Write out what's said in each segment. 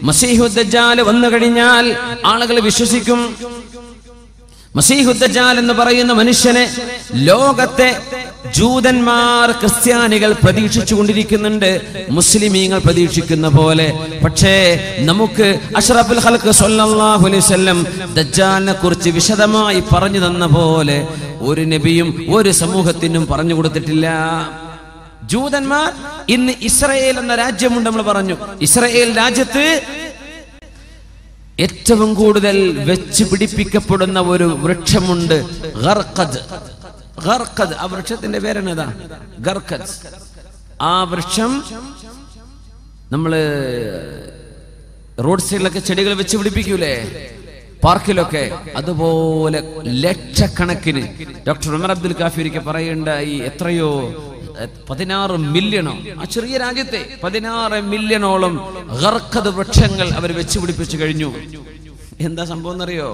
മസീഹുദ്ദജാൽ വന്നു കഴിഞ്ഞാൽ ആളുകൾ വിശ്വസിക്കും മസീഹുദ്ദജാൽ എന്ന് പറയുന്ന മനുഷ്യനെ ലോകത്തെ ജൂതന്മാർ ക്രിസ്ത്യാനികൾ പ്രതീക്ഷിച്ചു കൊണ്ടിരിക്കുന്നുണ്ട് മുസ്ലിമീങ്ങൾ പ്രതീക്ഷിക്കുന്ന പോലെ പക്ഷേ നമുക്ക് അഷ്റഫുൽ ഹൽക്ക് സല്ലല്ലാഹു അലൈഹി വസല്ലം ദജ്ജാലിനെ കുറിച്ച് വിശദമായി പറഞ്ഞു തന്ന പോലെ ഒരു നബിയും ഒരു സമൂഹത്തിനും പറഞ്ഞു കൊടുത്തിട്ടില്ല ജൂതന്മാർ ഇന്ന് ഇസ്രയേൽ എന്ന രാജ്യമുണ്ട് നമ്മൾ പറഞ്ഞു ഇസ്രയേൽ രാജ്യത്ത് ഏറ്റവും കൂടുതൽ വെച്ച് പിടിപ്പിക്കപ്പെടുന്ന ഒരു വൃക്ഷമുണ്ട് ഗർഖദ് ഗർഖദ് ആ വൃക്ഷത്തിന്റെ പേരെന്നതാ ഗർഖദ് ആ വൃക്ഷം നമ്മള് റോഡ് സൈഡിലൊക്കെ ചെടികൾ വെച്ച് പിടിപ്പിക്കൂലേ പാർക്കിലൊക്കെ അതുപോലെ ലക്ഷക്കണക്കിന് ഡോക്ടർ ഉമർ അബ്ദുൽ കാഫിരിക്ക് പറയുണ്ടായി എത്രയോ എ, പതിനാറ് മില്യണോ ആ ചെറിയ രാജ്യത്തെ പതിനാറ് മില്യണോളം ഗർഖദ് വൃക്ഷങ്ങൾ അവർ വെച്ച് പിടിപ്പിച്ചു കഴിഞ്ഞു എന്താ സംഭവം എന്നറിയോ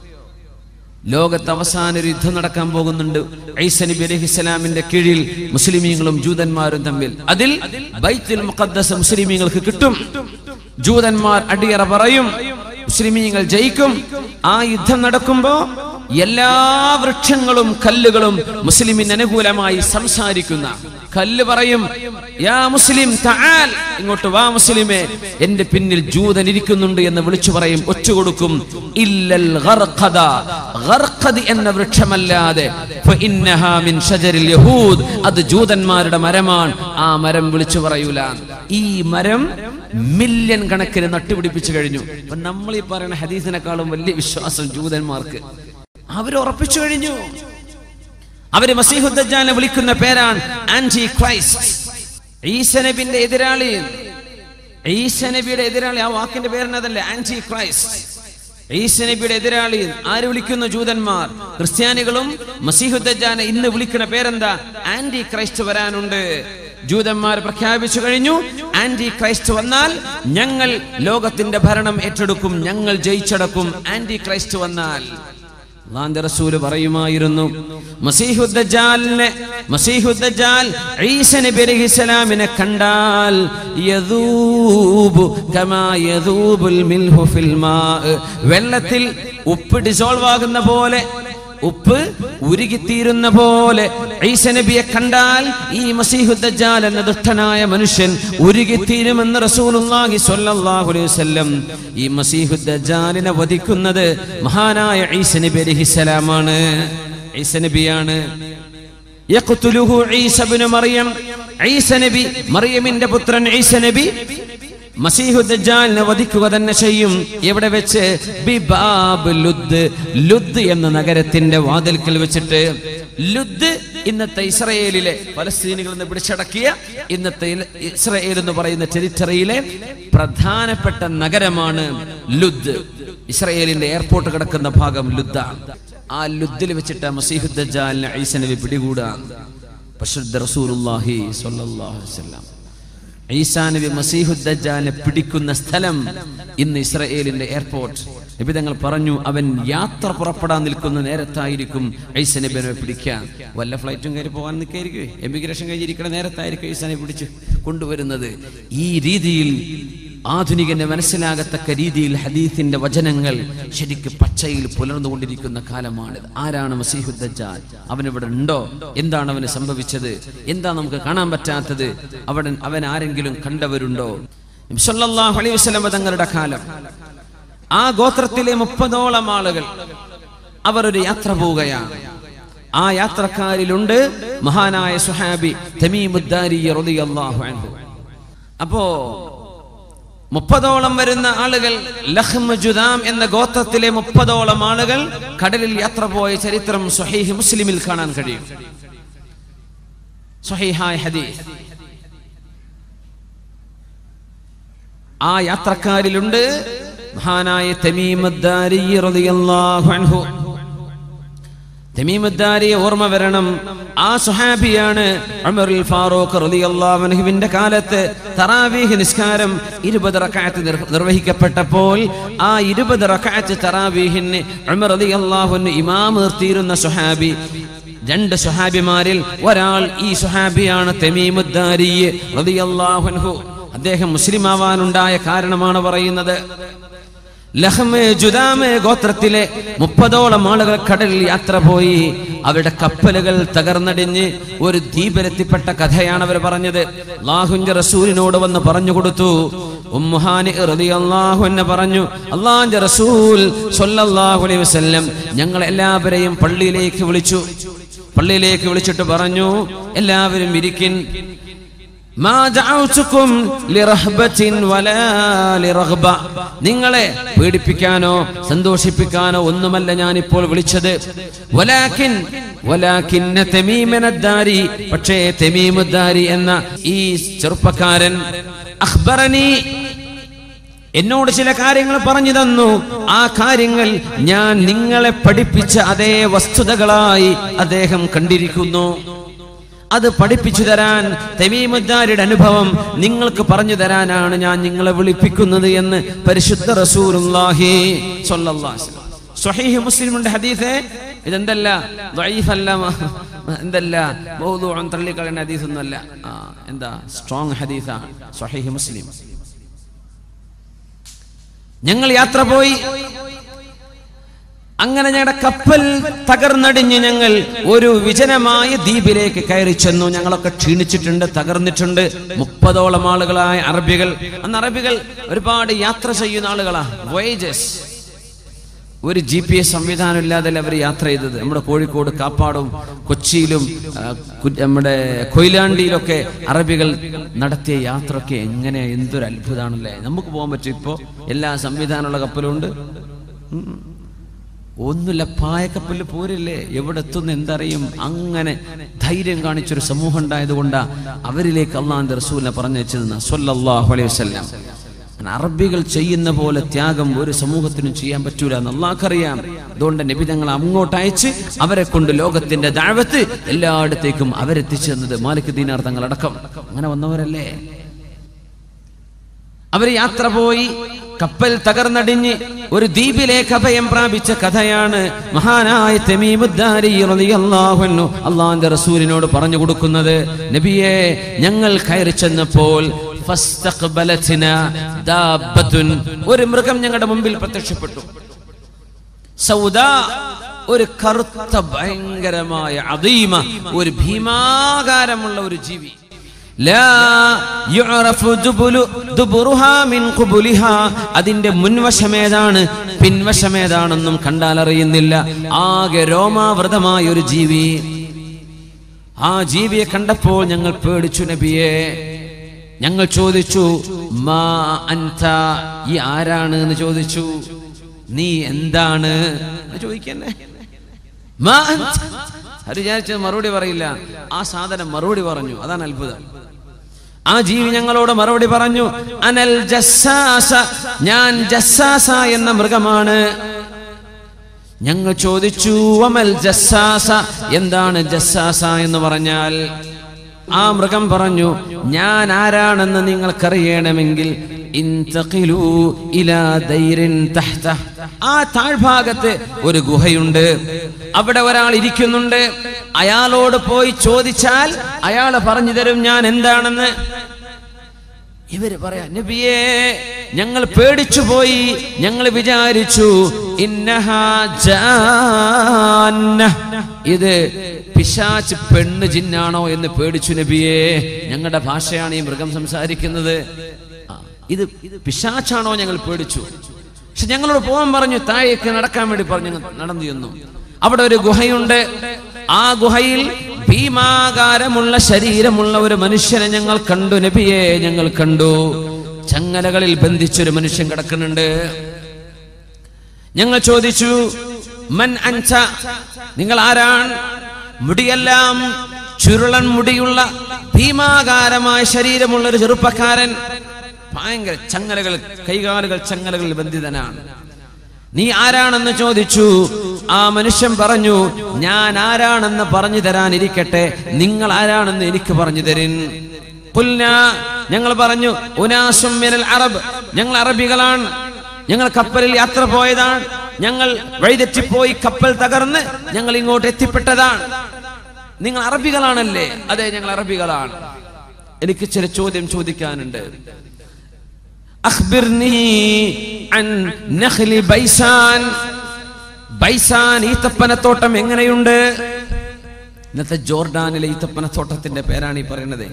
ലോകത്ത് അവസാന ഒരു യുദ്ധം നടക്കാൻ പോകുന്നുണ്ട് ഐസ നബി അലൈഹി ഇസ്ലാമിന്റെ കീഴിൽ മുസ്ലിമീങ്ങളും ജൂതന്മാരും തമ്മിൽ അതിൽ ബൈത്തുൽ മുഖദ്ദസ് മുസ്ലിമീങ്ങൾക്ക് കിട്ടും ജൂതന്മാർ അടിയറ പറയും മുസ്ലിമീങ്ങൾ ജയിക്കും ആ യുദ്ധം നടക്കുമ്പോ എല്ലാ വൃക്ഷങ്ങളും കല്ലുകളും മുസ്ലിമിന് അനുകൂലമായി സംസാരിക്കുന്ന കല്ല് പറയും യാ മുസ്ലിം തആൽ ഇങ്ങോട്ട് വാ മുസ്ലിമേ എന്റെ പിന്നിൽ ജൂതൻ ഇരിക്കുന്നുണ്ട് എന്ന് വിളിച്ചു പറയും ഒച്ചു കൊടുക്കും ഇല്ലൽ ഗർഖദ ഗർഖദ് എന്ന വൃക്ഷമല്ലാതെ ഫഇന്നഹാ മിൻ ഷജരിൽ യഹൂദ് അത് ജൂതന്മാരുടെ മരമാണ് ആ മരം വിളിച്ചു പറയൂല ഈ മരം മില്യൺ കണക്കിന് നട്ടുപിടിപ്പിച്ചു കഴിഞ്ഞു അപ്പൊ നമ്മൾ ഈ പറയുന്ന ഹദീസിനെക്കാളും വലിയ വിശ്വാസം ജൂതന്മാർക്ക് അവർ ഉറപ്പിച്ചു കഴിഞ്ഞു അവര് മസീഹുദ്ദാനെ വിളിക്കുന്ന പേരാണ് ആന്റി ക്രൈസ്റ്റ് ഈസനബിന്റെ എതിരാളി ഈസനബിയുടെ എതിരാളി ആ വാക്കിന്റെ പേരിനതല്ലേ ആന്റി ക്രൈസ്റ്റ് ഈസനബിയുടെ എതിരാളി ആര് വിളിക്കുന്നു ജൂതന്മാർ ക്രിസ്ത്യാനികളും മസീഹുദ്ദാനെ ഇന്ന് വിളിക്കുന്ന പേരെന്താ ആന്റി ക്രൈസ്റ്റ് വരാനുണ്ട് ജൂതന്മാർ പ്രഖ്യാപിച്ചു കഴിഞ്ഞു ആന്റി ക്രൈസ്റ്റ് വന്നാൽ ഞങ്ങൾ ലോകത്തിന്റെ ഭരണം ഏറ്റെടുക്കും ഞങ്ങൾ ജയിച്ചടക്കും ആന്റി ക്രൈസ്റ്റ് വന്നാൽ അള്ളാന്റെ റസൂല് പറയുമായിരുന്നു മസീഹുദ്ദജാലിനെ മസീഹുദ്ദജാൽ ഈസ നബി അലൈഹിസ്സലാമിനെ കണ്ടാൽ യദൂബു കമാ യദൂബുൽ മിൽഹു ഫിൽ മാ വെള്ളത്തിൽ ഉപ്പ് ഡിസോൾവ് ആകുന്ന പോലെ ഉപ്പ് ഉരുകിത്തീരുന്ന പോലെ ഈസ നബിയെ കണ്ടാൽ ഈ മസീഹുദ്ദജാൽ എന്ന ദുഷ്ടനായ മനുഷ്യൻ ഉരുകിത്തീരുമെന്ന് റസൂലുള്ളാഹി സ്വല്ലല്ലാഹു അലൈഹി വസല്ലം ഈ മസീഹുദ്ദജാലിനെ വധിക്കുന്നത് മഹാനായ ഈസ നബി അലൈഹിസ്സലാമാണ് ഈസ നബിയാണ് യഖ്തുലുഹു ഈസ ഇബ്നു മറിയം ഈസ നബി മറിയമിന്റെ പുത്രൻ ഈസ നബി മസീഹു ദജ്ജാലിനെ വധിക്കുക തന്നെ ചെയ്യും എവിടെ വെച്ച് ബിബാബ് ലുദ് ലുദ് എന്ന നഗരത്തിന്റെ വാതിൽക്കൽ വെച്ചിട്ട് ലുദ് ഇന്നത്തെ ഇസ്രയേലിലെ പലസ്തീനികൾ നിന്ന് പിടിച്ചടക്കിയ ഇന്നത്തെ ഇല- ഇസ്രയേൽ എന്ന് പറയുന്ന ടെറിറ്ററിയിലെ പ്രധാനപ്പെട്ട നഗരമാണ് ലുദ് ഇസ്രയേലിന്റെ എയർപോർട്ട് കിടക്കുന്ന ഭാഗം ലുദ്ദാണ് ആ ലുദ്ദിൽ വെച്ചിട്ട് മസീഹു ദജ്ജാലിനെ ഈസ നബി പിടികൂടാൻ പരിശുദ്ധ റസൂലുള്ളാഹി സ്വല്ലല്ലാഹു അലൈഹി വസല്ലം ഈസാ നബി മസീഹുദ്ദജാനെ പിടിക്കുന്ന സ്ഥലം ഇന്ന് ഇസ്രയേലിന്റെ എയർപോർട്ട് നബി തങ്ങൾ പറഞ്ഞു അവൻ യാത്ര പുറപ്പെടാൻ നിൽക്കുന്ന നേരത്തായിരിക്കും ഐസ നബിനെ പിടിക്കാൻ വല്ല ഫ്ലൈറ്റും കയറി പോകാൻ നിൽക്കായിരിക്കും എമിഗ്രേഷൻ കഴിഞ്ഞിരിക്കുന്ന നേരത്തായിരിക്കും ഈസാനെ പിടിച്ച് കൊണ്ടുവരുന്നത് ഈ രീതിയിൽ ആധുനികന് മനസ്സിലാകത്തക്ക രീതിയിൽ ഹദീസിന്റെ വചനങ്ങൾ ശരിക്ക് പച്ചയിൽ പുലർന്നുകൊണ്ടിരിക്കുന്ന കാലമാണിത് ആരാണ് മസീഹുദ്ദജാൽ അവൻ ഇവിടെ ഉണ്ടോ എന്താണ് അവന് സംഭവിച്ചത് എന്താ നമുക്ക് കാണാൻ പറ്റാത്തത് അവിടെ അവൻ ആരെങ്കിലും കണ്ടവരുണ്ടോ നബി സല്ലല്ലാഹു അലൈഹി വസല്ലം തങ്ങളുടെ കാലം ആ ഗോത്രത്തിലെ മുപ്പതോളം ആളുകൾ അവർ ഒരു യാത്ര പോവുകയാണ് ആ യാത്രക്കാരിലുണ്ട് മഹാനായ സുഹാബി തമീമുദ്ദാരി റളിയല്ലാഹു അൻഹു അപ്പോ മുപ്പതോളം വരുന്ന ആളുകൾ ലഹ്മ ജുദാം എന്ന ഗോത്രത്തിലെ മുപ്പതോളം ആളുകൾ കടലിൽ യാത്ര പോയ ചരിത്രം സ്വഹീഹ് മുസ്ലിമിൽ കാണാൻ കഴിയും സ്വഹീഹായ ഹദീസ് ആ യാത്രക്കാരിലുണ്ട് മഹാനായ തമീമുദ്ദാരി റളിയല്ലാഹു അൻഹു തമീമുദ്ദാരിയെ ഓർമ്മ വരണം ആ സുഹാബിയാണ് ഉമറുൽ ഫാറൂഖ് റളിയല്ലാഹു അൻഹുവിന്റെ കാലത്ത് തറാവീഹ് നിസ്കാരം ഇരുപത് റക്അത്ത് നിർ- നിർവഹിക്കപ്പെട്ടപ്പോൾ ആ ഇരുപത് റക്അത്ത് തറാവീഹിന് ഉമർ റളിയല്ലാഹു അൻഹു ഇമാം നിർത്തിയിരുന്ന സുഹാബി രണ്ട് സുഹാബിമാരിൽ ഒരാൾ ഈ സുഹാബിയാണ് തമീമുദ്ദാരി റളിയല്ലാഹു അൻഹു അദ്ദേഹം മുസ്ലിം ആവാനുണ്ടായ കാരണമാണ് പറയുന്നത് ലഹ്മ് ജുദാമ് ഗോത്രത്തിലെ മുപ്പതോളം ആളുകൾ കടലിൽ യാത്ര പോയി അവരുടെ കപ്പലുകൾ തകർന്നടിഞ്ഞ് ഒരു ദ്വീപിലെത്തിപ്പെട്ട കഥയാണ് അവർ പറഞ്ഞത് അള്ളാഹുന്റെ റസൂലിനോട് വന്ന് പറഞ്ഞു കൊടുത്തു ഉമ്മുഹാനി റളിയല്ലാഹു അൻഹ പറഞ്ഞു അള്ളാഹുന്റെ റസൂൽ സ്വല്ലല്ലാഹു അലൈഹി വസല്ലം ഞങ്ങൾ എല്ലാവരെയും പള്ളിയിലേക്ക് വിളിച്ചു പള്ളിയിലേക്ക് വിളിച്ചിട്ട് പറഞ്ഞു എല്ലാവരും ഇരിക്കിൻ മാ ദഅഉതുകും ലിറഹ്ബത്തിൻ വലാ ലിറഗ്ബ നിങ്ങളെ പേടിപ്പിക്കാനോ സന്തോഷിപ്പിക്കാനോ ഒന്നുമല്ല ഞാൻ ഇപ്പോൾ വിളിച്ചത് വലാകിൻ വലാകിന്ന തമീമനദ്ദാരി പക്ഷേ തമീമുദ്ദാരി എന്ന ഈ ചെറുപ്പക്കാരൻ അഖ്ബറനി എന്നോട് ചില കാര്യങ്ങൾ പറഞ്ഞു തന്നു ആ കാര്യങ്ങൾ ഞാൻ നിങ്ങളെ പഠിപ്പിച്ച അതേ വസ്തുതകളായി അദ്ദേഹം കണ്ടിരിക്കുന്നു അത് പഠിപ്പിച്ചു തരാൻ തെമീമുദ്ദാരിയുടെ അനുഭവം നിങ്ങൾക്ക് പറഞ്ഞു തരാനാണ് ഞാൻ നിങ്ങളെ വിളിപ്പിക്കുന്നത് എന്ന് പരിശുദ്ധ റസൂലുള്ളാഹി സ്വല്ലല്ലാഹു അലൈഹി വസല്ലം. സ്വഹീഹ് മുസ്ലിമിന്റെ ഹദീസ് ഇതെന്തല്ല ദഈഫല്ല എന്തല്ല മൗദൂഅൻ തള്ളിക്കളയുന്ന ഹദീസ് ഒന്നുമല്ല ആ, എന്താ സ്ട്രോങ് ഹദീസാണ് സ്വഹീഹ് മുസ്ലിം ഞങ്ങൾ യാത്ര പോയി അങ്ങനെ ഞങ്ങളുടെ കപ്പൽ തകർന്നടിഞ്ഞ് ഞങ്ങൾ ഒരു വിജനമായ ദ്വീപിലേക്ക് കയറി ചെന്നു ഞങ്ങളൊക്കെ ക്ഷീണിച്ചിട്ടുണ്ട് തകർന്നിട്ടുണ്ട് മുപ്പതോളം ആളുകളായ അറബികൾ അന്ന് അറബികൾ ഒരുപാട് യാത്ര ചെയ്യുന്ന ആളുകളാ വോയേജസ് ഒരു ജി പി എസ് സംവിധാനം ഇല്ലാതെ അവർ യാത്ര ചെയ്തത് നമ്മുടെ കോഴിക്കോട് കാപ്പാടും കൊച്ചിയിലും ആ, കു- നമ്മുടെ കൊയിലാണ്ടിയിലൊക്കെ അറബികൾ നടത്തിയ യാത്രയൊക്കെ എങ്ങനെ എന്തൊരു അത്ഭുതമാണല്ലേ നമുക്ക് പോകാൻ പറ്റും ഇപ്പോൾ എല്ലാ സംവിധാനമുള്ള കപ്പലുണ്ട് ഉം. ഒന്നുമില്ല പായക്കപ്പലിൽ പോരില്ലേ എവിടെ എത്തുന്ന എന്തറിയും അങ്ങനെ ധൈര്യം കാണിച്ചൊരു സമൂഹം ഉണ്ടായതുകൊണ്ടാ അവരിലേക്ക് അള്ളാന്റെ റസൂലിനെ പറഞ്ഞു വെച്ചതെന്ന് സല്ലല്ലാഹു അലൈഹി വസല്ലം അങ്ങനെ അറബികൾ ചെയ്യുന്ന പോലെ ത്യാഗം ഒരു സമൂഹത്തിനും ചെയ്യാൻ പറ്റൂല എന്ന് അള്ളാഹ്ക്കറിയാം അതുകൊണ്ട് നബി തങ്ങൾ അങ്ങോട്ട് അയച്ച് അവരെ കൊണ്ട് ലോകത്തിന്റെ ദാഴ്വത്ത് എല്ലായിടത്തേക്കും അവരെത്തിച്ചു തന്നത് മാലിക് ദീനാർ തങ്ങളടക്കം അങ്ങനെ വന്നവരല്ലേ അവർ യാത്ര പോയി കപ്പൽ തകർന്നടിഞ്ഞ് ഒരു ദ്വീപിലേക്ക് അഭയം പ്രാപിച്ച കഥയാണ് മഹാനായ തെമീമുദ്ദാരി റളിയല്ലാഹു അൻഹു അള്ളാഹിന്റെ റസൂലിനോട് പറഞ്ഞു കൊടുക്കുന്നത് നബിയെ ഞങ്ങൾ കയറി ചെന്നപ്പോൾ ഫസ്തഖ്ബലത്ന ദാബത്തുൻ ഒരു മൃഗം ഞങ്ങളുടെ മുമ്പിൽ പ്രത്യക്ഷപ്പെട്ടു സൗദാ ഒരു കറുത്ത ഭയങ്കരമായ അദീമ ഒരു ഭീമാകാരമുള്ള ഒരു ജീവി ലാ യുഅറഫു ദുബുലു ദുബുറുഹാ മിൻ ഖുബുലിഹാ അതിന്റെ മുൻവശമേതാണ് പിൻവശമേതാണെന്നും കണ്ടാൽ അറിയുന്നില്ല ആകെ രോമാവൃതമായ ഒരു ജീവി ആ ജീവിയെ കണ്ടപ്പോൾ ഞങ്ങൾ പേടിച്ചു നബിയെ ഞങ്ങൾ ചോദിച്ചു മാ അൻത ഈ ആരാണ് എന്ന് ചോദിച്ചു നീ എന്താണ് എന്ന് ചോദിക്കന്നെ മാ അൻത? അത് വിചാരിച്ചത് മറുപടി പറയില്ല ആ സാധനം മറുപടി പറഞ്ഞു അതാണ് അത്ഭുതം ആ ജീവി ഞങ്ങളോട് മറുപടി പറഞ്ഞു അനൽ ജസ്സാസ ഞാൻ ജസ്സാസ എന്ന മൃഗമാണ് ഞങ്ങൾ ചോദിച്ചു അമൽ ജസ്സാസ എന്താണ് ജസ്സാസ എന്ന് പറഞ്ഞാൽ ആ മൃഗം പറഞ്ഞു ഞാൻ ആരാണെന്ന് നിങ്ങൾക്കറിയണമെങ്കിൽ ഇൻതഖിലൂ ഇലാ ദൈരിൻ തഹ്ത. ആ താഴ്ഭാഗത്ത് ഒരു ഗുഹയുണ്ട് അവിടെ ഒരാൾ ഇരിക്കുന്നുണ്ട് അയാളോട് പോയി ചോദിച്ചാൽ അയാൾ പറഞ്ഞു തരും ഞാൻ എന്താണെന്ന് ഇവര് പറയാ നബിയേ ഞങ്ങൾ പേടിച്ചു പോയി ഞങ്ങൾ വിചാരിച്ചു ഇന്നഹാ ജാന്ന. ഇത് പിശാച്ച് പെണ്ണ് ജിന്നാണോ എന്ന് പേടിച്ചു നബിയേ ഞങ്ങളുടെ ഭാഷയാണ് ഈ മൃഗം സംസാരിക്കുന്നത് ആ, ഇത് പിശാച്ചാണോ ഞങ്ങൾ പേടിച്ചു പക്ഷെ ഞങ്ങളോട് പോകാൻ പറഞ്ഞു താഴേക്ക് നടക്കാൻ വേണ്ടി പറഞ്ഞു ഞങ്ങൾ നടന്നു ചെന്നു അവിടെ ഒരു ഗുഹയുണ്ട് ആ ഗുഹയിൽ ഭീമാകാരമുള്ള ശരീരമുള്ള ഒരു മനുഷ്യനെ ഞങ്ങൾ കണ്ടു നബിയെ ഞങ്ങൾ കണ്ടു ചങ്ങലകളിൽ ബന്ധിച്ചൊരു മനുഷ്യൻ കിടക്കുന്നുണ്ട് ഞങ്ങൾ ചോദിച്ചു മൻ അൻസ നിങ്ങൾ ആരാണ് മുടിയെല്ലാം ചുരുളൻ മുടിയുള്ള ഭീമാകാരമായ ശരീരമുള്ള ഒരു ചെറുപ്പക്കാരൻ ഭയങ്കര ചങ്ങലകൾ കൈകാലുകൾ ചങ്ങലകളിൽ ബന്ധിതനാണ് നീ ആരാണെന്ന് ചോദിച്ചു ആ മനുഷ്യൻ പറഞ്ഞു ഞാൻ ആരാണെന്ന് പറഞ്ഞു തരാനിരിക്കട്ടെ നിങ്ങൾ ആരാണെന്ന് എനിക്ക് പറഞ്ഞു തരിൻ ഖുൽനാ, ഞങ്ങൾ പറഞ്ഞു ഉനാസും മിനൽ അറബ് ഞങ്ങൾ അറബികളാണ് ഞങ്ങൾ കപ്പലിൽ യാത്ര പോയതാണ് ഞങ്ങൾ വഴിതെറ്റിപ്പോയി കപ്പൽ തകർന്ന് ഞങ്ങൾ ഇങ്ങോട്ട് എത്തിപ്പെട്ടതാണ് നിങ്ങൾ അറബികളാണല്ലേ അതെ ഞങ്ങൾ അറബികളാണ് എനിക്ക് ചില ചോദ്യം ചോദിക്കാനുണ്ട് അഖ്ബിർനി അൻ നഖ്ലി ബൈസാൻ ബൈസാൻ ഈത്തപ്പനത്തോട്ടം എങ്ങനെയുണ്ട് ഇന്നത്തെ ജോർഡാനിലെ ഈത്തപ്പനത്തോട്ടത്തിന്റെ പേരാണ് ഈ പറയുന്നത്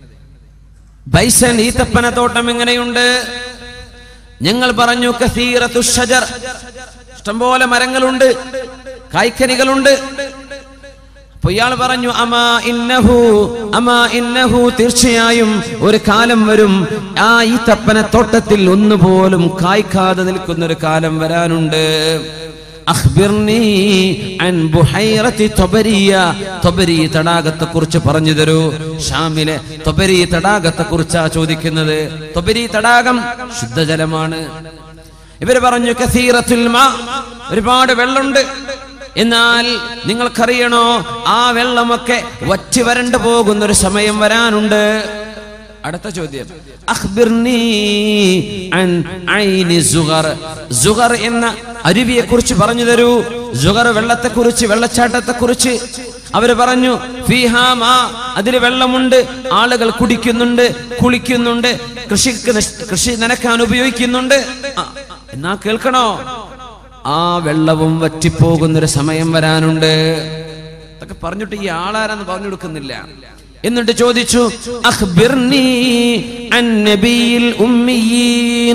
ബൈസൻ ഈത്തപ്പനത്തോട്ടം എങ്ങനെയുണ്ട് ഞങ്ങൾ പറഞ്ഞു കസീറത്തു ഷജർ ഇഷ്ടംപോലെ മരങ്ങളുണ്ട് കായ്ക്കനികളുണ്ട് അപ്പൊ ഇയാൾ പറഞ്ഞു അമാ ഇന്നഹു അമാ ഇന്നഹു തീർച്ചയായും ഒരു കാലം വരും ആ ഈ തപ്പന തോട്ടത്തിൽ ഒന്നുപോലും കായ്ക്കാതെ നിൽക്കുന്ന ഒരു കാലം വരാനുണ്ട് അഖ്ബിർനി അൻ ബുഹൈറത്തി തൊബരിയ തൊബരി തടാകത്തെ കുറിച്ച് പറഞ്ഞു തരൂ ഷാമിലെ തൊബരി തടാകത്തെ കുറിച്ചാ ചോദിക്കുന്നത് തൊബരി തടാകം ശുദ്ധജലമാണ് ഇവര് പറഞ്ഞു കസീറത്തുൽ മാ ഒരുപാട് വെള്ളമുണ്ട് എന്നാൽ നിങ്ങൾക്കറിയണോ ആ വെള്ളമൊക്കെ വറ്റി വരണ്ടു പോകുന്ന ഒരു സമയം വരാനുണ്ട് അടുത്ത ചോദ്യം അഖ്ബിർനി അൻ ഐനി സുഗർ സുഗർ എന്ന അരുവിയെ കുറിച്ച് പറഞ്ഞു തരൂ സുഗർ വെള്ളത്തെ കുറിച്ച് വെള്ളച്ചാട്ടത്തെ കുറിച്ച് അവര് പറഞ്ഞു ഫീഹാമാ അതിൽ വെള്ളമുണ്ട് ആളുകൾ കുടിക്കുന്നുണ്ട് കുളിക്കുന്നുണ്ട് കൃഷിക്ക് നശ്- കൃഷി നനക്കാൻ ഉപയോഗിക്കുന്നുണ്ട് ആ, എന്നാ കേൾക്കണോ ആ വെള്ളവും വറ്റിപ്പോകുന്നൊരു സമയം വരാനുണ്ട് അതൊക്കെ പറഞ്ഞിട്ട് ഈ ആളാരെന്ന് പറഞ്ഞു കൊടുക്കുന്നില്ല എന്നിട്ട് ചോദിച്ചു അഖ്ബിർനി അൻ നബിയിൽ ഉമ്മിയീൻ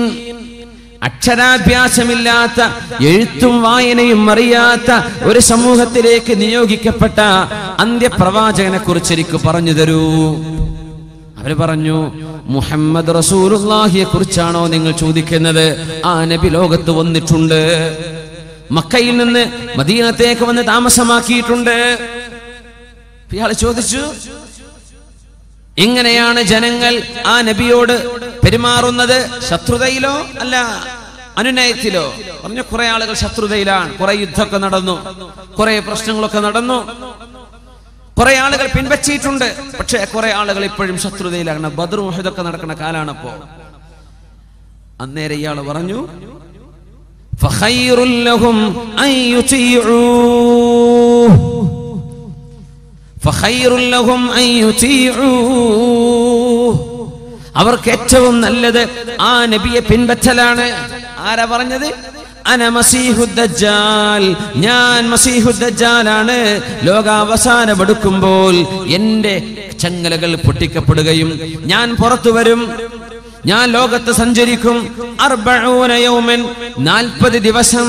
അക്ഷരാഭ്യാസമില്ലാത്ത എഴുത്തും വായനയും അറിയാത്ത ഒരു സമൂഹത്തിലേക്ക് നിയോഗിക്കപ്പെട്ട അന്ത്യപ്രവാചകനെ കുറിച്ച് എനിക്ക് പറഞ്ഞു തരൂ അവര് പറഞ്ഞു മുഹമ്മദ് റസൂലുള്ളാഹിയെ കുറിച്ചാണോ നിങ്ങൾ ചോദിക്കുന്നത് ആ നബി ലോകത്ത് വന്നിട്ടുണ്ട് മക്കയിൽ നിന്ന് മദീനത്തേക്ക് വന്ന് താമസമാക്കിയിട്ടുണ്ട് ഇയാൾ ചോദിച്ചു എങ്ങനെയാണ് ജനങ്ങൾ ആ നബിയോട് പെരുമാറുന്നത് ശത്രുതയിലോ അല്ല അനുനയത്തിലോ പറഞ്ഞ കുറെ ആളുകൾ ശത്രുതയിലാണ് കുറെ യുദ്ധമൊക്കെ നടന്നു കുറെ പ്രശ്നങ്ങളൊക്കെ നടന്നു കുറെ ആളുകൾ പിൻവച്ചിട്ടുണ്ട് പക്ഷെ കുറെ ആളുകൾ ഇപ്പോഴും ശത്രുതയിലാണ് ബദർ മുഹദൊക്കെ നടക്കുന്ന കാലാണപ്പോ അന്നേരം ഇയാൾ പറഞ്ഞു فخير لهم أن يطيعوه فخير لهم أن يطيعوه അവർക്ക് ഏറ്റവും നല്ലത് ആ നബിയെ പിൻപറ്റലാണ് ആരാ പറഞ്ഞത് അന മസീഹുദ്ദജാൽ ഞാൻ മസീഹുദ്ദജാലാണ് ലോകാവസാനം എടുക്കുമ്പോൾ എന്റെ ചങ്ങലകൾ പൊട്ടിക്കപ്പെടുകയും ഞാൻ പുറത്തു വരും ഞാൻ ലോകത്ത് സഞ്ചരിക്കും അർബഊന യൗമൻ നാൽപ്പത് ദിവസം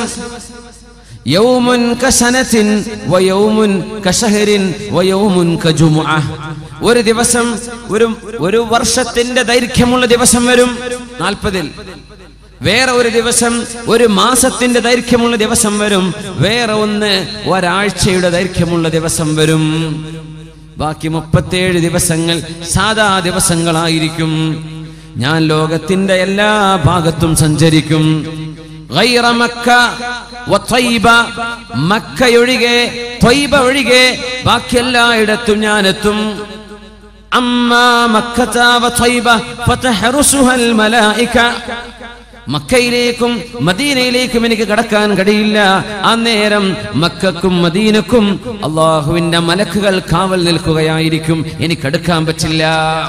യൗമുൻ കസനത്തിൻ വയൗമുൻ കശഹരിൻ വയൗമുൻ കജുമുഅ ഒരു ദിവസം ഒരു ഒരു വർഷത്തിന്റെ ദൈർഘ്യമുള്ള ദിവസം വരും നാൽപ്പതിൽ വേറെ ഒരു ദിവസം ഒരു മാസത്തിന്റെ ദൈർഘ്യമുള്ള ദിവസം വരും വേറെ ഒന്ന് ഒരാഴ്ചയുടെ ദൈർഘ്യമുള്ള ദിവസം വരും ബാക്കി മുപ്പത്തേഴ് ദിവസങ്ങൾ സാധാ ദിവസങ്ങളായിരിക്കും ഞാൻ ലോകത്തിന്റെ എല്ലാ ഭാഗത്തും സഞ്ചരിക്കും ഗൈറ മക്ക വത്വയ്ബ. മക്കയൊഴികെ ത്വയ്ബ ഒഴികെ ബാക്കി എല്ലായിടത്തും ഞാനെത്തും അമ്മാ മക്കത വത്വയ്ബ ഫതഹറുസുഹൽ മലായിക മക്കയിലേക്കും മദീനയിലേക്കും എനിക്ക് കടക്കാൻ കഴിയില്ല അന്നേരം മക്കക്കും മദീനക്കും അള്ളാഹുവിന്റെ മലക്കുകൾ കാവൽ നിൽക്കുകയായിരിക്കും എനിക്കടുക്കാൻ പറ്റില്ല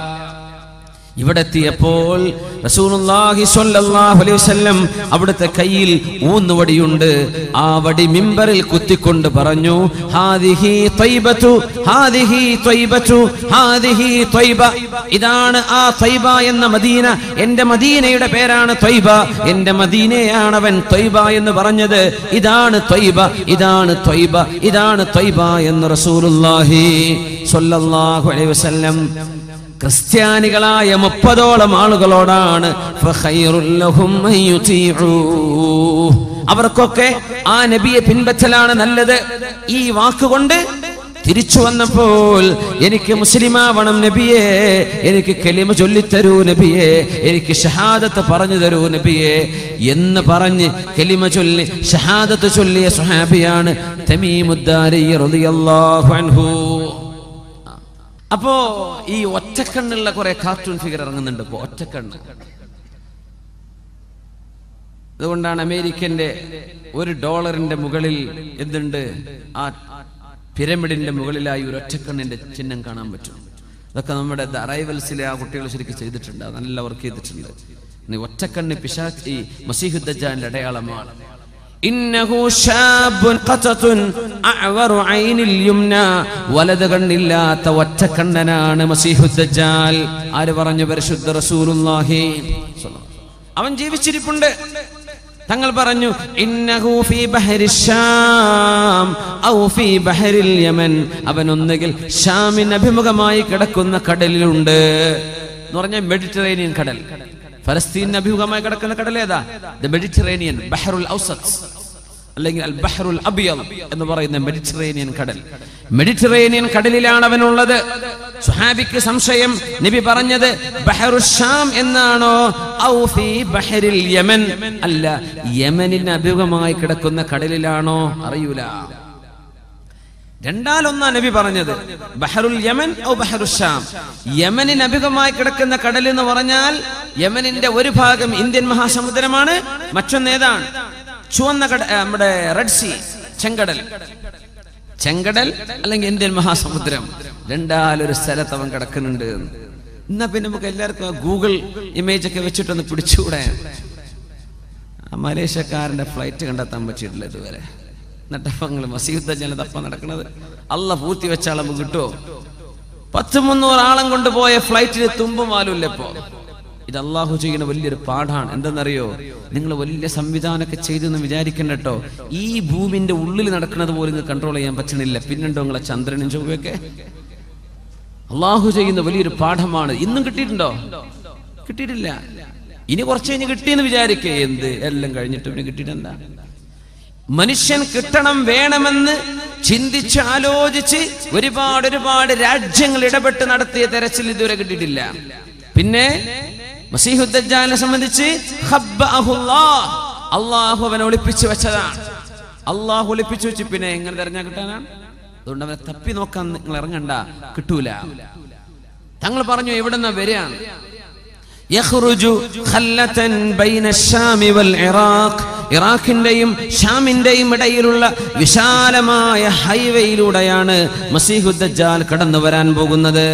ഇവിടെ എത്തിയപ്പോൾ റസൂലുള്ളാഹി സ്വല്ലല്ലാഹു അലൈഹി വസല്ലം അവിടുത്തെ കയ്യിൽ ഊന്നുവടിയുണ്ട് ആ വടി മിമ്പറിൽ കുത്തിക്കൊണ്ട് പറഞ്ഞു ഹാദിഹി ത്വയ്ബതു ഹാദിഹി ത്വയ്ബതു ഹാദിഹി ത്വയ്ബ ഇതാണ് ആ ത്വയ്ബ എന്ന മദീന എന്റെ മദീനയുടെ പേരാണ് ത്വയ്ബ എന്റെ മദീനയാണ് അവൻ ത്വയ്ബ എന്ന് പറഞ്ഞത് ഇതാണ് ത്വയ്ബ ഇതാണ് ത്വയ്ബ ഇതാണ് ത്വയ്ബ എന്ന് റസൂലുള്ളാഹി സ്വല്ലല്ലാഹു അലൈഹി വസല്ലം ക്രിസ്ത്യാനികളായ മുപ്പതോളം ആളുകളോടാണ് ഫഖൈറുൽ ലഹും അൻ യുതീഉ. അവർക്കൊക്കെ ആ നബിയെ പിൻപറ്റലാണ് നല്ലത് ഈ വാക്കുകൊണ്ട് തിരിച്ചു വന്നപ്പോൾ എനിക്ക് മുസ്ലിമാവണം നബിയെ എനിക്ക് കെലിമ ചൊല്ലിത്തരൂ നബിയെ എനിക്ക് ഷഹാദത്ത് പറഞ്ഞു തരൂ നബിയെ എന്ന് പറഞ്ഞ് കെലിമ ചൊല്ലി ഷഹാദത്ത് ചൊല്ലിയ സുഹാബിയാണ് തമീമുദ്ദാരി റളിയല്ലാഹു അൻഹു അപ്പോ ഈ ഒറ്റക്കണ്ണുള്ള കുറെ കാർട്ടൂൺ ഫിഗർ ഇറങ്ങുന്നുണ്ട് ഇപ്പോ ഒറ്റക്കണ്ണ് അതുകൊണ്ടാണ് അമേരിക്കന്റെ ഒരു ഡോളറിന്റെ മുകളിൽ എന്തുണ്ട് ആ പിരമിഡിന്റെ മുകളിലായി ഒരു ഒറ്റക്കണ്ണിന്റെ ചിഹ്നം കാണാൻ പറ്റും അതൊക്കെ നമ്മുടെ അറൈവൽസിലെ ആ കുട്ടികൾ ശരിക്കും ചെയ്തിട്ടുണ്ട് അത് നല്ല വർക്ക് ചെയ്തിട്ടുണ്ട് നീ ഒറ്റക്കണ്ണ് പിശാച്ച് ഈ മസീഹുദ്ദജാലിന്റെ അടയാളമാണ് ഇന്നഹു ശാബുൻ ഖതതുൻ അഅവറു ഐനിൽ യുംന വലത് കണ്ണില്ലാത്ത ഒറ്റക്കണ്ണനാണ് മസീഹുദ്ദജാൽ ആര് പറഞ്ഞു പരിശുദ്ധ റസൂലുള്ളാഹി അവൻ ജീവിച്ചിരിപ്പുണ്ട് തങ്ങൾ പറഞ്ഞു ഇന്നഹു ഫീ ബഹരി ശാം ഔ ഫീ ബഹരിൽ യമൻ അവൻ ഒന്നുകിൽ ഷാമിന് അഭിമുഖമായി കിടക്കുന്ന കടലിലുണ്ട് എന്ന് പറഞ്ഞാൽ മെഡിറ്ററേനിയൻ കടൽ ഫലസ്തീനിന് അഭിമുഖമായി കിടക്കുന്ന കടൽ ഏതാ ദ മെഡിറ്ററേനിയൻ ബഹറുൽ ഔസത്ത് അല്ലെങ്കിൽ അൽ ബഹറുൽ അബിയൽ എന്ന് പറയുന്ന മെഡിറ്ററേനിയൻ കടൽ മെഡിറ്ററേനിയൻ കടലിലാണ് അവനുള്ളത് സുഹാബിക്ക് സംശയം നബി പറഞ്ഞത് ബഹറു ഷാം എന്നാണോ ഔ ഫീ ബഹരിൽ യമൻ അല്ല യമനിന് അഭിമുഖമായി കിടക്കുന്ന കടലിലാണോ അറിയൂല രണ്ടാലൊന്നാ നബി പറഞ്ഞത് ബഹറുൽ യമൻ ഔ ബഹറു ഷാം യമനിന് അഭിമുഖമായി കിടക്കുന്ന കടൽ എന്ന് പറഞ്ഞാൽ യമനിന്റെ ഒരു ഭാഗം ഇന്ത്യൻ മഹാസമുദ്രമാണ് മറ്റൊന്ന് ഏതാണ് ചുവന്ന കട ആ, നമ്മുടെ റെഡ് സീ ചെങ്കടൽ ചെങ്കടൽ അല്ലെങ്കിൽ ഇന്ത്യൻ മഹാസമുദ്രം രണ്ടാലൊരു സ്ഥലത്ത് അവൻ കിടക്കുന്നുണ്ട് എന്ന്. എന്നാ പിന്നെ നമുക്ക് എല്ലാവർക്കും ആ ഗൂഗിൾ ഇമേജ് ഒക്കെ വെച്ചിട്ടൊന്ന് പിടിച്ചുകൂടെ ആ മലേഷ്യക്കാരന്റെ ഫ്ലൈറ്റ് കണ്ടെത്താൻ പറ്റിയിട്ടില്ല ഇതുവരെ എന്നിട്ടപ്പങ്ങൾ മസീദ് ജനതപ്പം നടക്കുന്നത് അല്ല പൂർത്തി വെച്ച അളവ് കിട്ടുമോ പത്ത് മുന്നൂറ് ആളം കൊണ്ടുപോയ ഫ്ലൈറ്റിന് തുമ്പും വാലുമില്ല ഇപ്പോ ഇത് അള്ളാഹു ചെയ്യുന്ന വലിയൊരു പാഠാണ് എന്തെന്നറിയോ നിങ്ങൾ വലിയ സംവിധാനമൊക്കെ ചെയ്തെന്ന് വിചാരിക്കണ്ട കേട്ടോ ഈ ഭൂമിന്റെ ഉള്ളിൽ നടക്കുന്നത് പോലും നിങ്ങൾക്ക് കൺട്രോൾ ചെയ്യാൻ പറ്റണില്ല പിന്നുണ്ടോ നിങ്ങളെ ചന്ദ്രനും ചൊവ്വയൊക്കെ അള്ളാഹു ചെയ്യുന്ന വലിയൊരു പാഠമാണ് ഇന്നും കിട്ടിയിട്ടുണ്ടോ കിട്ടിയിട്ടില്ല ഇനി കുറച്ച് കഴിഞ്ഞ് കിട്ടിയെന്ന് വിചാരിക്കേ എന്ത് എല്ലാം കഴിഞ്ഞിട്ട് പിന്നെ കിട്ടിയിട്ടെന്താ മനുഷ്യൻ കിട്ടണം വേണമെന്ന് ചിന്തിച്ച് ആലോചിച്ച് ഒരുപാട് ഒരുപാട് രാജ്യങ്ങൾ ഇടപെട്ട് നടത്തിയ തെരച്ചിൽ ഇതുവരെ കിട്ടിയിട്ടില്ല പിന്നെ മസീഹുദ്ദാലിനെ സംബന്ധിച്ച് ഖബ്ബഅഹുല്ലാഹ്. അള്ളാഹു അവനെ ഒളിപ്പിച്ചു വെച്ചതാണ് അള്ളാഹു ഒളിപ്പിച്ചു വെച്ച് പിന്നെ എങ്ങനെ തെരഞ്ഞാ കിട്ടാനാണ് അതുകൊണ്ട് അവനെ തപ്പി നോക്കാൻ നിങ്ങൾ ഇറങ്ങണ്ട കിട്ടൂല തങ്ങൾ പറഞ്ഞു എവിടെന്നാ വരികയാണ് യഖ്റുജു ഖല്ലതൻ ബൈന الشാമി വൽ ഇറാഖ് ഇറാഖിന്റെയും ഷാമിന്റെയും ഇടയിലുള്ള വിശാലമായ ഹൈവേയിലൂടെയാണ് മസീഹുദ് ദജ്ജാൽ കടന്നു വരാൻ പോകുന്നത്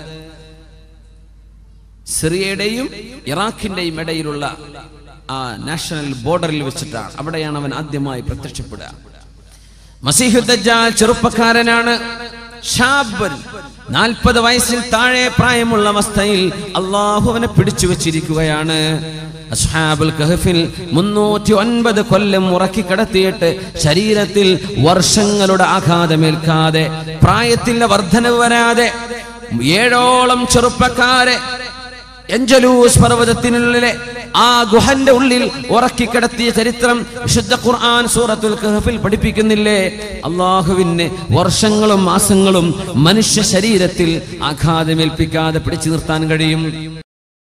സിറിയയുടെയും ഇറാഖിന്റെയും ഇടയിലുള്ള ആ നാഷണൽ ബോർഡറിൽ വെച്ചിട്ടാണ് അവിടെയാണ് അവൻ ആദ്യമായി പ്രത്യക്ഷപ്പെടുക മസീഹുദ് ദജ്ജാൽ ചെറുപ്പക്കാരനാണ് ഷാബൻ നാൽപ്പത് വയസ്സിൽ താഴെ പ്രായമുള്ള അവസ്ഥയിൽ അള്ളാഹു അവനെ പിടിച്ചു വെച്ചിരിക്കുകയാണ് അസ്ഹാബുൽ കഹഫിൽ മുന്നൂറ്റി ഒൻപത് കൊല്ലം ഉറക്കി കിടത്തിയിട്ട് ശരീരത്തിൽ വർഷങ്ങളുടെ ആഘാതമേൽക്കാതെ പ്രായത്തിന്റെ വർധനവ് വരാതെ ഏഴോളം ചെറുപ്പക്കാരെ എഞ്ചലൂസ് പർവ്വതത്തിനുള്ളിലെ ആ ഗുഹന്റെ ഉള്ളിൽ ഉറക്കിക്കിടത്തിയ ചരിത്രം വിശുദ്ധ ഖുർആൻ സൂറത്തുൽ കഹഫിൽ പഠിപ്പിക്കുന്നില്ലേ അള്ളാഹുവിന് വർഷങ്ങളും മാസങ്ങളും മനുഷ്യ ശരീരത്തിൽ ആഘാതമേൽപ്പിക്കാതെ പിടിച്ചു നിർത്താൻ കഴിയും